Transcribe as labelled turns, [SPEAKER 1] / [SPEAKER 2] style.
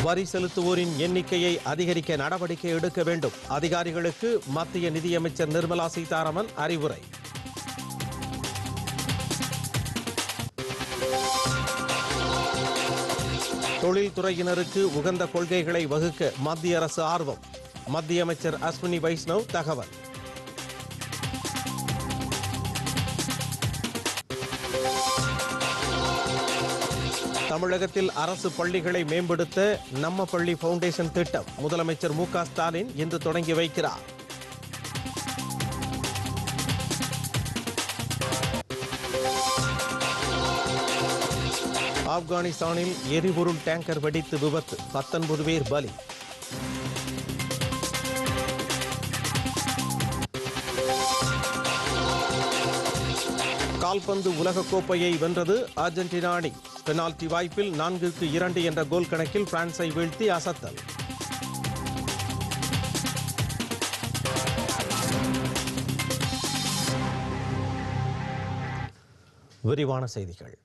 [SPEAKER 1] வரி செலுத்துவோரின் எண்ணிக்கையை அதிகரிக்க நடவடிக்கை எடுக்க வேண்டும் அதிகாரிகளுக்கு மத்திய நிதியமைச்சர் நிர்மலா சீதாராமன் அறிவுரை தொழில்துறையினருக்கு உகந்த கொள்கைகளை வகுக்க மத்திய அரசு ஆர்வம் மத்திய அமைச்சர் அஸ்வினி வைஷ்ணவ் தகவல் தமிழகத்தில் அரசு பள்ளிகளை மேம்படுத்த நம்ம பள்ளி ஃபவுண்டேஷன் திட்டம் முதலமைச்சர் மு க ஸ்டாலின் இன்று தொடங்கி வைக்கிறார் ஆப்கானிஸ்தானில் எரிபொருள் டேங்கர் வெடித்து விபத்து பத்தொன்பது பேர் பலி கால்பந்து உலகக்கோப்பையை வென்றது அர்ஜென்டினா அணி பெனால்டி வாய்ப்பில் நான்குக்கு இரண்டு என்ற கோல் கணக்கில் பிரான்ஸை வீழ்த்தி அசத்தல் விரிவான செய்திகள்